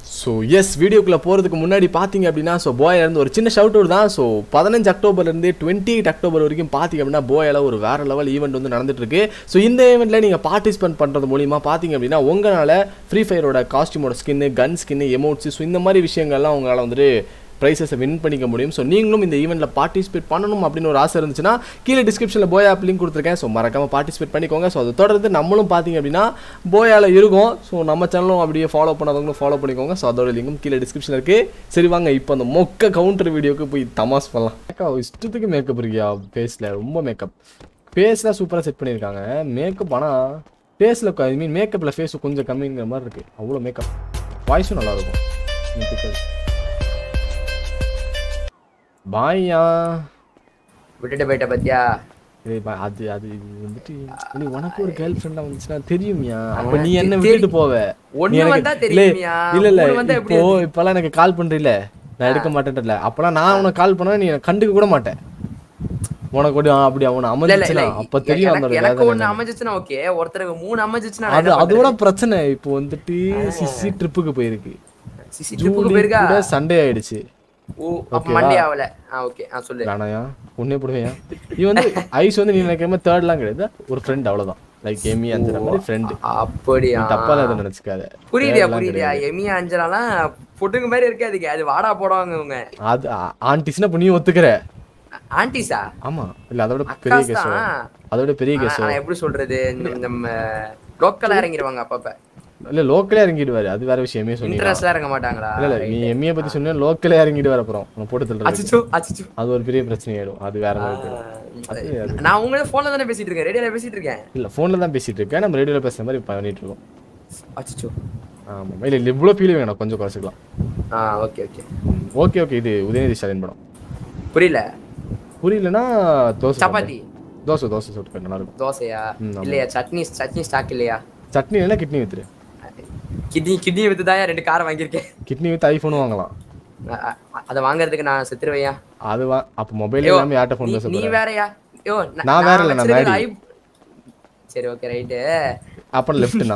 So S வீடியோக்குள்ளே போகிறதுக்கு முன்னாடி பார்த்தீங்க அப்படின்னா ஸோ போயிலேருந்து ஒரு சின்ன ஷவுட் அவுட் தான் ஸோ பதினஞ்சு அக்டோபர்லேருந்து டுவெண்ட்டி எயிட் அக்டோபர் வரைக்கும் பார்த்தீங்க அப்படின்னா போயால ஒரு வேறு லெவல் ஈவெண்ட் வந்து நடந்துட்டு இருக்கு ஸோ இந்த ஈவெண்ட்டில் நீங்கள் பார்ட்டிசிபேட் பண்ணுறது மூலிமா பார்த்தீங்க அப்படின்னா உங்களால் ஃப்ரீ ஃபயரோட காஸ்டியூமோட ஸ்கின்னு கன் ஸ்கின்னு எமௌண்ட்ஸ் ஸோ இந்த மாதிரி விஷயங்கள்லாம் உங்களால் வந்துட்டு ப்ரைஸஸை வின் பண்ணிக்க முடியும் ஸோ நீங்களும் இந்த ஈவெண்ட்டில் பார்ட்டிசிபேட் பண்ணணும் அப்படின்னு ஒரு ஆசை இருந்துச்சுன்னா கீழே டிஸ்கிரிப்ஷனில் போய் ஆப் லிங்க் கொடுத்துருக்கேன் ஸோ மறக்காமல் பார்ட்டிசிபேட் பண்ணிக்கோங்க ஸோ அது தொடர்ந்து நம்மளும் பார்த்தீங்க அப்படின்னா போயால இருக்கும் ஸோ நம்ம சேனலும் அப்படியே ஃபாலோ பண்ணாதவங்களும் ஃபாலோ பண்ணிக்கோங்க ஸோ அதோட லிங்கும் கீழே டிஸ்கிரிப்ஷனில் இருக்குது சரி வாங்க இப்போ அந்த மொக்க கவுண்டர் வீடியோக்கு போய் தமாஸ் பண்ணலாம் அக்கா இஷ்டத்துக்கு மேக்கப் இருக்கியா ஃபேஸில் ரொம்ப மேக்கப் ஃபேஸ்லாம் சூப்பராக செட் பண்ணியிருக்காங்க மேக்கப் ஆனால் ஃபேஸில் ஐ மீன் மேக்கப்பில் ஃபேஸ் கொஞ்சம் கம்மிங்கிற மாதிரி இருக்குது அவ்வளோ மேக்கப் வாய்ஸும் நல்லாயிருக்கும் பாய்யா விட்டுட்டு போயிட்ட பத்தியா ஏய் பா- அது அது இது வந்துட்டு நீ உனக்கு ஒரு கேர்ள் ஃப்ரெண்டா வந்துச்சுன்னா தெரியுமியா அப்ப நீ என்ன விட்டுட்டு போவ நீ ஒண்ணு எனக்கு- வந்தா இல்ல தெரியுமியா? இல்ல இல்ல மூணு வந்தா எப்படி இப்போ இப்பெல்லாம் எனக்கு கால் பண்றீல நான் எடுக்க மாட்டேன்ல அப்பலாம் நான் உனக்கு கால் பண்ணா நீ எனக்கு கண்டுக்க கூட மாட்டேன் உனக்கு ஒரு அப்படி அவனை இல்ல இல்ல இல்ல அமைஞ்சிச்சுனா அப்ப தெரியும் எனக்கு- அந்த எனக்கு வேதனை ஒண்ணு அமைஞ்சிச்சுன்னா ஓகே ஒருத்தருக்கு மூணு அமைஞ்சிச்சுன்னா அது அதோட பிரச்சனை இப்போ வந்துட்டு சிசி ட்ரிப்புக்கு போயிருக்கு சிசி ட்ரிப்புக்கு ஜூலி போயிருக்கா கூட சண்டே ஆயிடுச்சு ஓ அப்ப மண்டே ஆகல ஆ ஓகே ஆ சொல்லு வேணாயா உன்னே போடுவேன் இது வந்து ஐஸ் வந்து நீ நினைக்கிற மாதிரி தேர்ட்லாம் கிடையாது ஒரு ஃப்ரெண்ட் அவ்வளவுதான் லைக் எமி அஞ்சற மாதிரி ஃப்ரெண்ட் அப்படியா தப்பால எதுவும் நினைச்சுக்காத புரியுதியா புரியுதியா எமியா அஞ்சலாலாம் பொட்டுங்க மாதிரி இருக்காதுங்க அது வாடா போடுவாங்க இவங்க அது ஆண்டிஸ்னா இப்போ நீ ஒத்துக்கிற ஆன்டிஸா ஆமா இல்ல அதோட பெரிய அக்காஸ் கேஸ் தான் அதோட பெரிய கேஸ் ஆனா எப்படி சொல்றது இந்த- நம்ம லோக்கலா இறங்கிடுவாங்க அப்பப்ப இல்ல லோக்கலே இறங்கிடுவாரு அது வேற விஷயமே சொன்னீங்க இன்ட்ரெஸ்ட்ல இறங்க மாட்டாங்களா இல்ல இல்ல நீ எம்ஏ பத்தி சொன்னா லோக்கலே இறங்கிடுவாரு அப்புறம் உன்னை போட்டு தள்ளுறது அச்சிச்சோ அச்சிச்சோ அது ஒரு பெரிய பிரச்சனை ஆயிடும் அது வேற மாதிரி போயிடும். அது அது நான் உங்களே போன்ல தானே பேசிட்டு இருக்கேன் ரேடியோல பேசிட்டு இருக்கேன் இல்ல போன்ல தான் பேசிட்டு இருக்கேன் நம்ம ரேடியோல பேசுற மாதிரி பண்ணிட்டு இருக்கோம் அச்சிச்சோ ஆமா இல்ல இல்ல இவ்வளவு ஃபீல் வேணும் கொஞ்சம் குறைச்சிக்கலாம் ஆ ஓகே ஓகே ஓகே ஓகே இது உதயநிதி ஸ்டாலின் படம் புரியல புரியலன்னா தோசை சப்பாத்தி சாப்பிடு. தோசை தோசை சுட்டு நல்லா இருக்கும் தோசையா ம், ஆமா. இல்லையா சட்னி சட்னி ஸ்டாக் இல்லையா சட்னி இல்லைன்னா கிட்னி வித்துரு கிட்னி கிட்னி வித்து தான் ரெண்டு கார் வாங்கியிருக்கேன் கிட்னி வித்து ஐஃபோனும் வாங்கலாம் அ- அ- அதை வாங்குறதுக்கு நான் செத்துருவையா அது வா அப்ப மொபைல் ஐயோ, எல்லாமே யார்ட்ட ஃபோன் நீ- பேச நீ போற வேறயா ஐயோ ந- நான் வேற இல்ல, நான் வச்சிருக்கிற மேடி. ஐ- சரி ஓகே ரைட்டு அப்புறம் லெஃப்ட்னா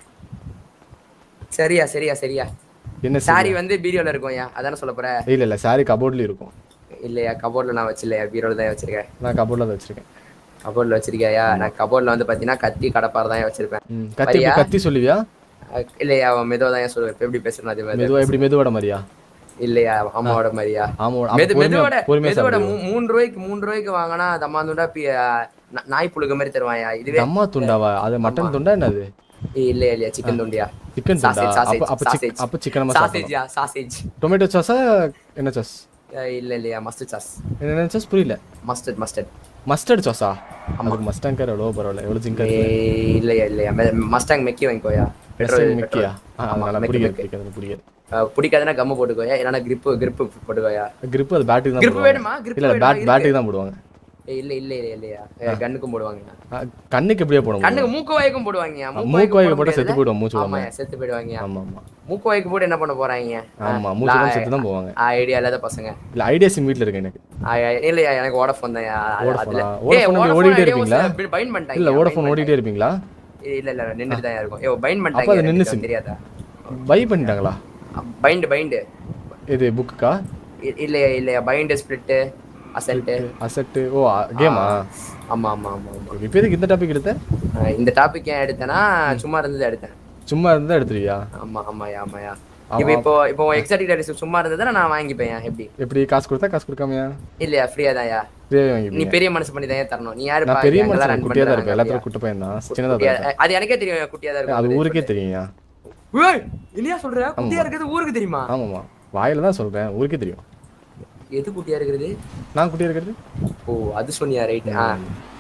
சரியா சரியா சரியா என்ன சாரி வந்து பீரோல இருக்கும்யா அதானே சொல்ல போற இல்ல இல்ல சாரி கபோர்ட்லயும் இருக்கும் இல்லையா கபோர்ட்ல நான் வச்சில்லையா பீரோல தான் வச்சிருக்கேன் நான் கபோர்ட்ல தான் வச்சிருக்கேன் கபோர்ட்ல வச்சிருக்கியா நான் கபோர்ட்ல வந்து பாத்தீங்கன்னா கத்தி கடப்பார் தான் வச்சிருப்பேன் ம், கத்தி வரியா? கத்தி சொல்லுவியா அஹ் இல்லையா அவன் மெதுவா தான் சொல்லுவேன் இப்ப எப்படி பேசுறேன் அது மெதுவா. மெதுவா எப்படி மெதுவாட மாதிரியா இல்லையா அம்மாவோட மாதிரியா ஆமா மெது அப்ப பொறுமையா மெதுவோட பொறுமையா மெதுவோட சாப்பிடு மூ- மூணு ரூபாய்க்கு மூணு ரூபாய்க்கு வாங்கினா தம்மாந்துண்டா பி நா- நாய் புழுக மாதிரி தருவாயா இதுவே அம்மா துண்டாவா அது மட்டன் துண்டா என்னது ஏய், இல்லையா இல்லையா சிக்கன் துண்டியா சிக்கன் துண்டா சாசேஜ் அப்ப சாசேஜ் அப்ப சிக்- சாசேஜ் அப்ப சிக்கன் மசாலா சாசேஜ்யா சாசேஜ் டொமேட்டோ சாஸா என்ன சாஸ் இல்ல இல்லையா மஸ்டர்ட் சாஸ் என்ன சாஸ் புரியல மஸ்டர்ட் மஸ்டர்ட் மஸ்டர்ட் சாஸா அதுக்கு மஸ்டாங் கார் எவ்வளோ பரவாயில்ல எவ்வளோ ஜிங்கர் இல்லையா இல்லையா மஸ்டாங் மெக்கி வாங்கிக்கோயா பெட்ரோல் மிக்கியா அதனால மெக்கி, புரியாது மெக்கி. பிடிக்காது புரியாது பிடிக்காதுன்னா கம்மு போட்டுக்கோயா இல்லைன்னா கிரிப்பு கிரிப்பு போட்டுக்கோயா grip அது பேட்டுக்கு தான் grip போடுவாங்க வேணுமா? grip இல்ல இல்ல வேணுமா? பேட் பேட்டுக்கு தான் போடுவாங்க ஏய், இல்ல இல்ல இல்ல இல்லையா கண்ணுக்கும் போடுவாங்க ஆ, கண்ணுக்கு எப்படியா போட முடியும் கண்ணுக்கு மூக்கு வாய்க்கும் போடுவாங்க மூக்கு வாய்க்கு போட்டா செத்து போயிடும் மூச்சு ஆமா விடாம செத்து போயிடுவாங்க ஆமா ஆமா மூக்கு வாய்க்கு போட்டு என்ன பண்ண போறாங்க ஆமா மூச்சு விடாம செத்து தான் போவாங்க ஐடியா இல்லாத பசங்க இல்ல ஐடியா சிம் வீட்ல இருக்கு எனக்கு ஆ, இல்லையா எனக்கு ஓடஃபோன் தான் வோடஃபோனா? வோடஃபோன் அப்படி ஓடிட்டே இருப்பீங்களா? பைண்ட் பண்ணிட்டாங்க இல்ல வோடஃபோன் ஓடிட்டே இருப்பீங்களா இல்ல இல்ல நின்னுட்டு தான் இருக்கும் ஏ பைண்ட் அப்ப அது பண்ணிட்டாங்க நின்னுச்சு. எனக்கு தெரியாதா பை பண்ணிட்டாங்களா பைண்ட் பைண்ட் இது புக்குக்கா இல்லையா இல்லையா பைண்ட் ஸ்பிளிட் அசல்ட் அசெட் ஓ கேமா ஆமா ஆமா ஆமா ஆமா இப்போ எதுக்கு இந்த டாபிக் எடுத்த ஆ, இந்த டாபிக் ஏன் எடுத்தேன்னா சும்மா இருந்தது எடுத்தேன் சும்மா இருந்தா எடுத்துருவியா ஆமா ஆமாயா ஆமாயா இப்போ இப்போ இப்போ எக்ஸாட்டிக் டாடிஸ் சும்மா இருந்ததுன்னா நான் வாங்கிப்பேன் எப்படி எப்படி காசு கொடுத்தா காசு கொடுக்காமையா இல்லையா ஃப்ரீயா தான்யா ஃப்ரீயாவே நீ வாங்கிப்பீங்க பெரிய மனசு பண்ணி தான் தரணும் நீ யாரு நான் பெரிய மனுஷன் குட்டியா தான் இருப்பேன் எல்லாத்தையும் குட்ட பையன் தான் சின்னதா தான் இருப்பேன். அது எனக்கே தெரியும் குட்டியா தான் இருக்கும் அது ஊருக்கே தெரியும்யா ஏய், இல்லையா சொல்ற குட்டியா இருக்கிறது ஊருக்கு தெரியுமா ஆமாமா வாயில தான் சொல்றேன் ஊருக்கே தெரியும் எது குட்டியா இருக்கிறது நான் குட்டியா இருக்கிறது ஓ அது சொன்னியா ரைட் ஆ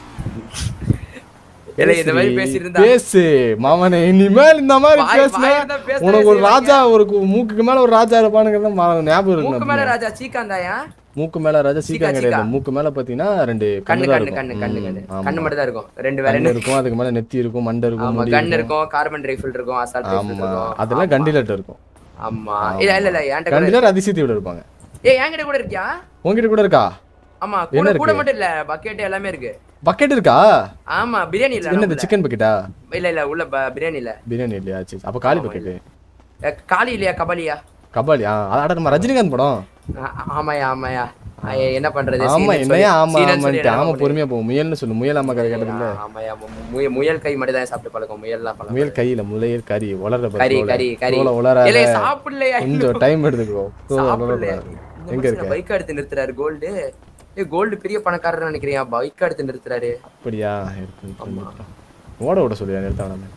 இல்ல இந்த மாதிரி பேசியிருந்தா பேசு மாமனே இனிமேல் இந்த மாதிரி வாய்- பேசுன வாய் இருந்தா பேசவே உனக்கு ஒரு செய்வாங்க. ராஜா ஒரு கு- மூக்குக்கு மேல ஒரு ராஜா இருப்பானுங்கிறத மா- ஞாபகம் மூக்கு மேல இருக்கு ராஜா சீக்காந்தாயா மூக்கு மேல ராஜா சீக்கிரம் சீக்கா, கிடையாது சீக்கா. மூக்கு மேல பாத்தீங்கன்னா ரெண்டு கண்ணு கண்ணு தான் கண்ணு கண்ணு இருக்கும் கண்ணு கண்ணு ம், ஆமா. கண்ணு மட்டும் தான் இருக்கும் ரெண்டு வேற கண்ணு இருக்கும் அதுக்கு மேல நெத்தி இருக்கும் மண்டை இருக்கும் ஆமா முடி கன் இருக்கும் இருக்கும் கார்பன் ரைஃபிள் இருக்கும் அசால்ட் ரைஃபிள் ஆமா இருக்கும் அதெல்லாம் கண்டிலட் இருக்கும் ஆமா இல்ல இல்ல இல்ல என்கிட்ட கூட கண்டிலர் அதிசயத்தோட இருப்பாங்க ஏய் என்கிட்ட கூட இருக்கியா உங்ககிட்ட கூட இருக்கா ஆமா என்ன கூட கூட இருக்கு? மட்டும் இல்ல பக்கெட் எல்லாமே இருக்கு பக்கெட் இருக்கா ஆமா பிரியாணி இல்ல என்னது சிக்கன் பக்கெட்டா இல்ல இல்ல உள்ள ப- பிரியாணி இல்ல பிரியாணி இல்லையா சரி அப்ப காலி பக்கெட்டு அஹ், காளி இல்லையா கபாலியா கபாலி ஆ அட நம்ம ரஜினிகாந்த் படம் ஆ- ஆமாயா ஆமாயா ஐய, என்ன பண்றது ஆமா சீனன்னு சொல்லி- என்னையா ஆமா சீனன்னு சொல்லி ஆமான்ட்டு என்ன ஆமா பண்ண பொறுமையா போ முயல்னு சொல்லு முயல் அம்மா கதை கேட்டது இல்ல முடியும்? ஆமாயா மு- முயல் முயல் கை மட்டும் தான் சாப்பிட்டு பழக்கம் முயல்லாம் பழக்கம் முயல் கையில முளையல் கறி உலர கறி கறி கறி உலர இல்ல சாப்பிடலையா கொஞ்சம் டைம் எடுத்துக்கோ சாப்பிடலையா எங்க இருக்க பைக் எடுத்து நிறுத்துறாரு கோல்டு ஏ கோல்டு பெரிய பணக்காரர் நினைக்கிறியா பைக் எடுத்து நிறுத்துறாரு அப்படியா இருக்கு, இருக்கு, இருக்கு. ஓட ஓட சொல்லியா நிறுத்த வேணாமே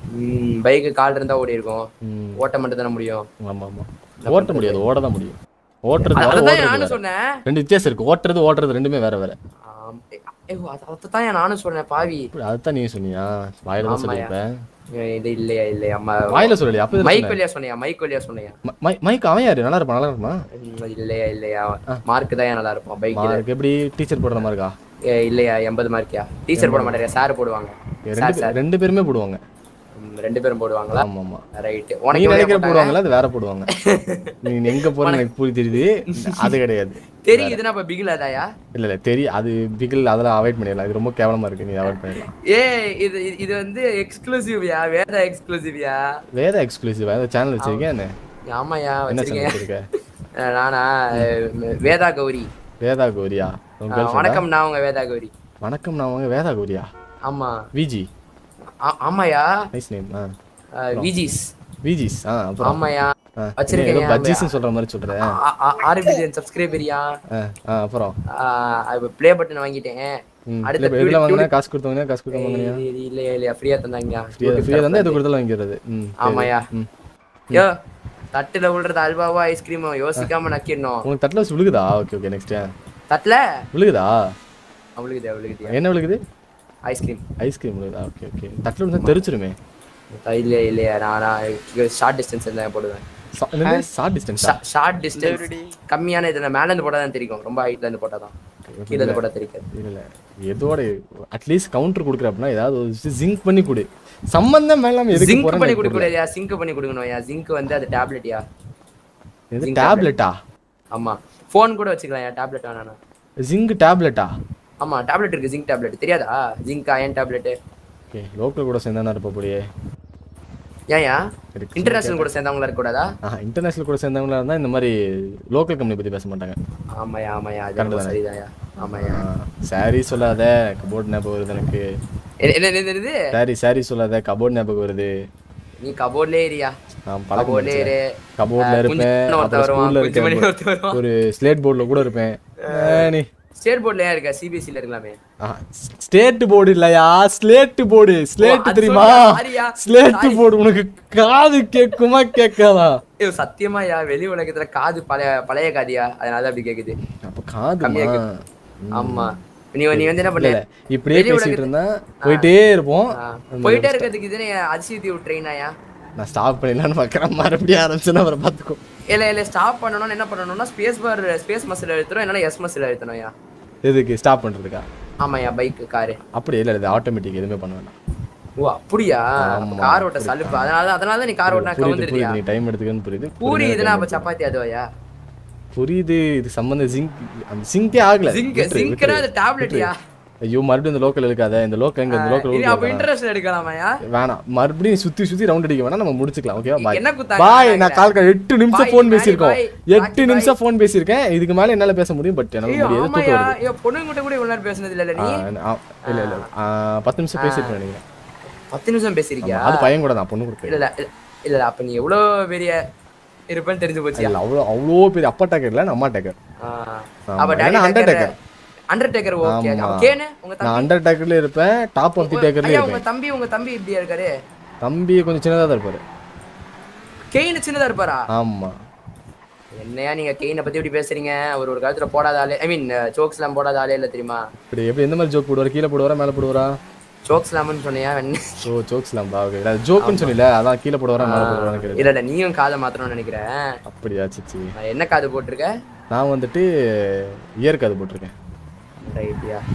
பைக்கு கால் இருந்தா ஓடி இருக்கும் ம் ஓட்ட மட்டும் தானே முடியும் ஆமா ஆமா ஓட்ட முடியாது ஓட தான் முடியும் ஓட்டுறது வேற அதுதான் ஓடுறது நானும் வேற. சொன்னேன் ரெண்டு வித்தியாசம் இருக்கு ஓட்டுறது ஓட்டுறது ரெண்டுமே வேற வேற ஆம், ஏ, ஏ, அதைத்தான் நானும் சொன்னேன் பாவி இப்படி அதுதான் நீ சொன்னியா வாயில தான் ஆமாயா. சொல்லியிருப்பேன் ஏ, இது இல்லையா இல்லையா அம்மா வாயில சொல்லலையா அப்ப மைக் வழியா சொன்னியா மைக் வழியா சொன்னியா மைக் அவன் யாரு நல்லா இருப்பான் நல்லா இருப்பான் ம், இல்லையா இல்லையா மார்க் தான் நல்லா இருக்கும் பைக்ல மார்க் எப்படி டீச்சர் போடுற மாதிரி இருக்கா இல்லையா எண்பது மார்க்கியா டீச்சர் போட மாட்டாரு சார் போடுவாங்க ரெண்டு பேர் ரெண்டு பேருமே போடுவாங்க ம், ரெண்டு பேரும் போடுவாங்களா ஆமா ஆமா ரைட் நீ உனக்கு எவ்வளவு நினைக்கிற போட்டாங்க? போடுவாங்கல்ல அது வேற போடுவாங்க நீ எங்க போற எனக்கு புரி தெரியுது அது கிடையாது தெரியுதுன்னா அப்ப பிகில் அதாயா இல்ல இல்ல தெரியும் அது பிகில் அதெல்லாம் அவாய்ட் பண்ணிடலாம் இது ரொம்ப கேவலமா இருக்கு நீ அவாய்ட் பண்ணிடலாம் ஏ இது இது- இது வந்து எக்ஸ்க்ளூசிவ்யா வேற எக்ஸ்க்ளூசிவ்யா வேற எக்ஸ்க்ளூசிவ் வேற சேனல் வச்சிருக்கேன் என்ன ஆமாயா என்ன வச்சிருக்கேன் சேனல் வச்சிருக்க அஹ் நானா அஹ் வேதா கௌரி வேதா கௌரியா உன் அஹ் girlfriend ஆ? வணக்கம் நான் உங்க வேதா கௌரி வணக்கம் நான் வாங்க வேதா கௌரியா ஆமா விஜி ஆ- ஆமாயா நைஸ் நேம் ஆ அஹ் விஜிஸ் விஜிஸ் ஆ அப்புறம் ஆமாயா ஆ, வச்சிருக்கேன் ஏதோ பஜ்ஜிஸ்னு சொல்ற மாதிரி சொல்ற ஆறு பில்லியன் சப்ஸ்கிரைபரியா ஆ, ஆ, அப்புறம் ப்ளே பட்டன் வாங்கிட்டேன் ம், அடுத்த இல்ல, எதுல வாங்கினா காசு கொடுத்து வாங்கினா காசு கொடுத்து வாங்கினியா இல்ல- இல்லையா இல்லையா ஃப்ரீயா தந்தாங்க ஃப்ரீயா ஃப்ரீயா தான் எது கொடுத்தாலும் வாங்கிடுறது ம் சரி. ஆமாயா ம். யோ தட்டுல விழுறது அல்வாவா ஐஸ்கிரீமோ யோசிக்காம நக்கிடணும் உனக்கு தட்டில் வச்சு விழுகுதா ஓகே ஓகே நெக்ஸ்ட் தட்டுல விழுகுதா அவளுக்கு அவளுக்கு என்ன விழுகுது ஐஸ்கிரீம் ஐஸ்கிரீம் விழுகுதா ஓகே ஓகே தட்டில் விழுந்தா தெரிச்சிருமே இல்லையா இல்லையா நான் நான் ஷார்ட் டிஸ்டன்ஸ் தான் போடுவேன் ஷார்ட் டிஸ்டன்ஸா ஷார்ட் டிஸ்டன்ஸ் கம்மியான இதுல மேல இருந்து போட்டா தான் தெரியும் ரொம்ப ஹைட்ல இருந்து போட்டா தான் கீழ இருந்து போட்டா தெரியாது இல்ல இல்ல எதோட அட்லீஸ்ட் கவுண்டர் கொடுக்குற அப்படின்னா ஏதாவது ஒரு ஜிங்க் பண்ணி கொடு சம்பந்தம் இல்லாம எதுக்கு ஜிங்க் போறேன்னு பண்ணி எனக்கு கொடுக்க புரியல. கூடாதுயா சிங்க் பண்ணி கொடுக்கணும்யா ஜிங்க் வந்து அது டேப்லெட்யா எது டேப்லெட்டா ஆமா ஃபோன் கூட வச்சுக்கலாம் டேப்லெட் வேணாம் ஜிங்க் டேப்லெட்டா ஆமா டேப்லெட் இருக்கு ஜிங்க் டேப்லெட் தெரியாதா zinc iron tablet okay local கூட சேர்ந்தா இருப்ப போலியே ஏன்யா இருக்கு. இன்டர்நேஷனல் கூட சேர்ந்தவங்களா இருக்க கூடாதா ஆஹ் இன்டர்நேஷனல் கூட சேர்ந்தவங்களா இருந்தா இந்த மாதிரி லோக்கல் கம்பெனி பத்தி பேச மாட்டாங்க ஆமாயா ஆமாயா அது Correct ரொம்ப தானே? சரிதாயா ஆமாயா சாரி சொல்லாத கபோர்ட் ஞாபகம் வருது எனக்கு என்ன என்ன என்ன இது சாரி சாரி சொல்லாத கபோர்ட் ஞாபகம் வருது நீ கபோர்ட்லயே ஏரியா நான் பழக்கம் கபோர்ட்லயே இரு கபோர்ட்ல ஆ, இருப்பேன் குஞ்சுமணி ஒருத்தன் அப்புறம் வருவான், ஸ்கூல்ல குஞ்சுமணி இருப்பேன் ஒருத்தன் வருவான். ஒரு ஸ்லேட் போர்ட்ல கூட இருப்பேன் ஆ, நீ ஸ்டேட் போர்ட்ல ஏன் இருக்க சிபிஎஸ்சில இருக்கலாமே ஸ்டேட் போர்டு இல்லையா ஸ்லேட் போர்டு ஸ்லேட் அது தெரியுமா சொல்றியா? சாரியா? Slate sorry. போர்டு உனக்கு காது கேக்குமா கேட்காதா ஐயோ சத்தியமாயா வெளி உலகத்துல காது பழைய பழைய காதியா அதனால அப்படி கேக்குது அப்ப காதுமா கம்மியா ஆமா நீ நீ வந்து என்ன பண்ண இல்ல இப்படியே வெளி பேசிட்டு உலகத்து- இருந்தா போயிட்டே இருப்போம் ஆ, போயிட்டே இருக்கிறதுக்கு இதுனே அதிசயத்தி ட்ரெயினாயா நான் ஸ்டாப் பண்ணிடலான்னு பார்க்கறேன் மறுபடியும் ஆரம்பிச்சுன்னா அவரை பார்த்துக்கோ இல்ல இல்ல ஸ்டாப் பண்ணணும்னா என்ன பண்ணணும்னா ஸ்பேஸ் பார் ஸ்பேஸ் மசில் அழுத்தணும் இல்லைன்னா எஸ் மசில் அழுத்தணும்யா எதுக்கு ஸ்டாப் பண்றதுக்கா ஆமாயா பைக் காரு அப்படி இல்ல இது ஆட்டோமேட்டிக் எதுவுமே பண்ண வேண்டாம் ஓ அப்படியா ஆமா, கார் ஓட்ட சலுப்பு அதனால அதனால தான் நீ கார் ஓட்டினா புரியுது கவுந்துருதியா புரியுது நீ டைம் எடுத்துக்கன்னு புரியுது பூரி இதுனா அப்ப சப்பாத்தி அதுவாயா புரியுது இது சம்பந்தம் ஜிங்க் அந்த சிங்கே ஆகல ஜிங்க் விட்டுரு, ஜிங்க்னா விட்டுரு. அது டேப்லெட்யா ஐயோ மறுபடியும் இந்த லோக்கல் இருக்காத இந்த லோக்கல் எங்க இந்த இது அப்ப லோக்கல் இன்டர்நேஷனல் எடுக்கலாமாயா வேணாம் மறுபடியும் சுத்தி சுத்தி ரவுண்ட் அடிக்க வேணாம் நம்ம முடிச்சுக்கலாம் ஓகேவா பாய் என்ன குத்தாங்க பாய் நான் கால் கா- எட்டு நிமிஷம் Bye, ஃபோன் bye, பேசியிருக்கோம் bye. எட்டு Bye, நிமிஷம் ஃபோன் பேசியிருக்கேன் இதுக்கு மேல என்னால பேச முடியும் பட் என்னால ஐயோ முடியாது தூக்கம் ஆமாயா வருது ஐயோ பொண்ணுங்கிட்ட கூட இவ்வளவு நேரம் பேசுனது இல்ல ஆ, நீ ஆ, இல்ல இல்ல ஆ, பத்து நிமிஷம் பேசிட்டு நினைக்கிறேன் பத்து நிமிஷம் பேசிருக்கியா அது பையன் கூட தான் பொண்ணு கூட இல்ல இல்ல இல்ல, இல்ல இல்ல அப்ப நீ எவ்வளவு பெரிய இருப்பேன்னு தெரிஞ்சு போச்சியா இல்ல அவ்வளோ அவ்வளோ பெரிய அப்பா டேக்கர் இல்ல அம்மா டேக்கர் ஆ. ஆமா, அப்ப ஏன்னா daddy Undertaker. Taker Undertaker okay ஆமா. அப்ப கேனு உங்க நான் தம்பி அண்டர் டேக்கர்ல இருப்பேன் டாப் ஆஃப் தி டேக்கர்ல ஐயா உங்க இருப்பேன் தம்பி உங்க தம்பி இப்படியா இருக்காரு தம்பி கொஞ்சம் சின்னதா தான் இருப்பாரு கெயின் சின்னதா இருப்பாரா ஆமா என்னையா நீங்க கெயினை பத்தி இப்படி பேசுறீங்க அவர் ஒரு காலத்துல போடாத ஆளே ஐ மீன் சோக்ஸ் எல்லாம் போடாத ஆளே இல்ல தெரியுமா இப்படி எப்படி எந்த மாதிரி ஜோக் போடுவார் கீழே போடுவாரா மேல போடுவாரா சோக்ஸ் இல்லாமன்னு சொன்னியா என்ன? ஓ ஜோக்ஸ்லாம் பா ஓகே ஜோக்குன்னு சொன்னீல அதான் கீழே போடுவாரா மேல போடுவாரான்னு கேட்டேன் இல்ல இல்ல நீயும் காதை மாத்தணும்னு நினைக்கிறேன் அப்படியா சிச்சி நான் என்ன காது போட்டிருக்க நான் வந்துட்டு இயற்கை அது போட்டிருக்கேன் ரைட்யா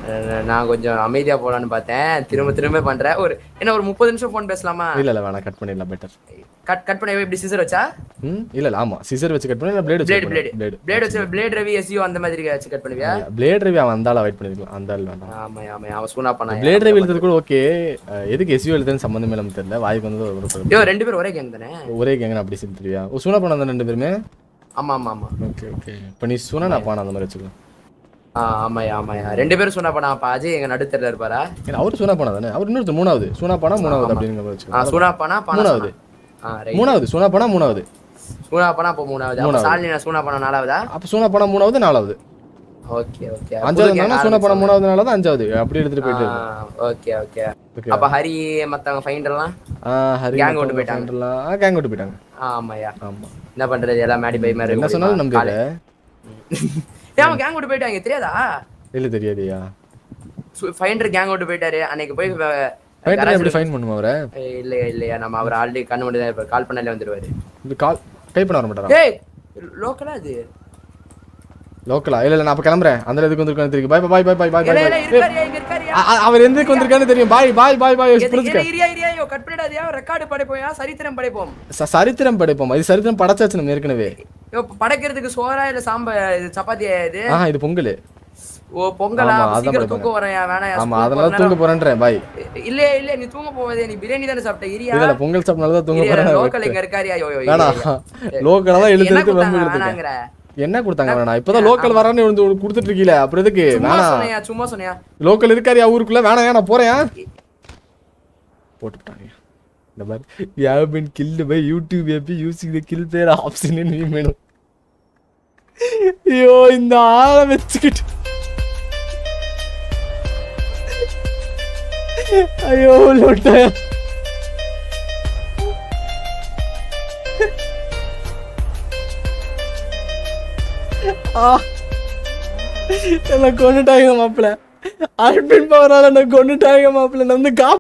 அஹ் நான் கொஞ்சம் அமைதியா போலான்னு பார்த்தேன் திரும்ப திரும்ப பண்றேன் ஒரு என்ன ஒரு முப்பது நிமிஷம் ஃபோன் பேசலாமா இல்ல இல்ல வேணாம் கட் பண்ணிடலாம் பெட்டர் கட் கட் பண்ணி எப்படி சிசர் வச்சா ம் இல்ல இல்ல ஆமா சிசர் வச்சு கட் பண்ணி இல்ல பிளேட் பிளேட் வச்சு பிளேட் பிளேட் பிளேட் வச்சு பிளேட் ரவி எஸ்யூ அந்த மாதிரி வச்சு கட் பண்ணுவியா பிளேட் ரவி அவன் அந்த ஆளை வெயிட் பண்ணிருக்கலாம் அந்த ஆள் வேண்டாம் ஆமா ஆமா அவன் சூனா பண்ணா பிளேட் ரவி எழுதுறது கூட ஓகே எதுக்கு எஸ்யூ எழுதுன்னு சம்மந்தமே இல்லாம தெரியல வாய்க்கு வந்து ஒரு ஒரு- ஐயோ ரெண்டு பேரும் ஒரே கேங் தானே ஒரே கேங்க அப்படி சொல்லி தெரியா ஓ சூனா பண்ண அந்த ரெண்டு பேருமே ஆமா ஆமா ஆமா ஓகே ஓகே இப்போ நீ சூனா நான் பானா அந்த மாதிரி வச்சுக்கலாம் ஆ ஆமாயா ஆமாயா ரெண்டு பேரும் சூனா பண்ணா அப்ப அஜய் எங்க நடுத்தரல இருப்பாரா ஏன்னா அவரு சூனா பானா தானே அவர் இன்னொருத்தர் மூணாவது சூனா பானா மூணாவது அப்படிங்கிற மாதிரி ஆ வச்சுக்கலாம் சூனா பண்ணா பணா மூணாவது. ஆ ரைட் மூணாவது சூனா பானா மூணாவது சூனா பண்ணா அப்போ மூணாவது அப்ப சாலினா சூனா பண்ணா நாலாவதா அப்ப சூனா பானா மூணாவது நாலாவது ஓகே ஓகே அஞ்சாவது நானா சூனா பானா மூணாவது நாலாவது அஞ்சாவது அப்படி எடுத்துட்டு போயிட்டு ஓகே ஓகே ஓகே அப்ப ஹரி மத்தவங்க ஃபைண்ட் எல்லாம் ஆ ஹரி Gang விட்டு போயிட்டாங்க. போயிட்டாங்க ஆ கேங் விட்டு போயிட்டாங்க ஆ, ஆமாயா ஆமா என்ன பண்றது எல்லாம் மேடி பை மாதிரி என்ன சொன்னாலும் நம்பிடல ஏன் அவன் கேங் விட்டு போயிட்டாங்க தெரியாதா இல்ல தெரியாதியா ஃபைண்டர் கேங் விட்டு போயிட்டாரு அன்னைக்கு போய் அஹ், ஃபைட்டர் எப்படி ஃபைன் பண்ணுமா அவரை ஏய், இல்லையா இல்லையா நம்ம அவர் ஆல்ரெடி கண்ணு மட்டும் தான் கால் பண்ணாலே வந்துருவாரு இது கால் கை பண்ண வர மாட்டாரா ஏய் லோக்கலா அது லோக்கலா இல்ல இல்ல நான் அப்ப கிளம்புறேன் அந்த இதுக்கு வந்திருக்கான்னு தெரியும் பாய் பாய் பாய் பாய் பாய் இல்ல, பாய் இல்ல, இருக்காருயா, இங்க இருக்காருயா. அ- அ- அவர் எதுக்கு வந்திருக்கான்னு தெரியும் பாய் பாய் பாய் பாய் எது- புரிஞ்சுக்க இரு, இரியா, இரியா, ஐயோ, cut பண்ணிடாதயா, record படைப்போம்யா, சரித்திரம் படைப்போம் ச- சரித்திரம் படைப்போம் இது சரித்திரம் படைச்சாச்சு நம்ம ஏற்கனவே ஐயோ, படைக்கிறதுக்கு சோறா இல்ல சாம்ப இது சப்பாத்தியா இது ஆஹா இது பொங்கல் ஓ பொங்கலா ஆமா, அப்ப அதான் சீக்கிரம் படைப்பாங்க. தூக்கம் வரேன் வேணாம் ஆமா அதனால தூங்க போறேன்றேன் பாய் இல்ல இல்ல நீ தூங்க போவதே நீ பிரியாணி தானே சாப்பிட்ட இரியா இல்ல இல்ல பொங்கல் சாப்பிடனால தான் தூங்க இரியா, போறேன் லோக்கல் இங்க இருக்காரியா ஐயோ, ஐயோ, வேணாம் இரியா. லோக்கலா தான் என்ன எழுத்து எழுத்து கொடுத்தாங்க வம்பு எடுத்துக்க வேணாங்கிற என்ன கொடுத்தாங்க வேணாம் இப்பதான் லோக்கல் வரான்னு வந்து கொடுத்துட்டு இருக்கீல அப்புறம் எதுக்கு சும்மா வேணாம் சொன்னியா சும்மா சொன்னியா லோக்கல் இருக்காரியா ஊருக்குள்ள வேணாம் நான் போறேன் போட்டுட்டாங்க இந்த மாதிரி you have been killed by YouTube A B using the kill bar option in வேணும் ஐயோ இந்த ஆளை வச்சுக்கிட்டு ஐயோ லொட்ட ஆ என்ன கொண்டுட்டாங்க மாப்பிள்ள அர்பின் பவரால என்ன கொண்டுட்டாங்க மாப்பிள்ள நான் வந்து கா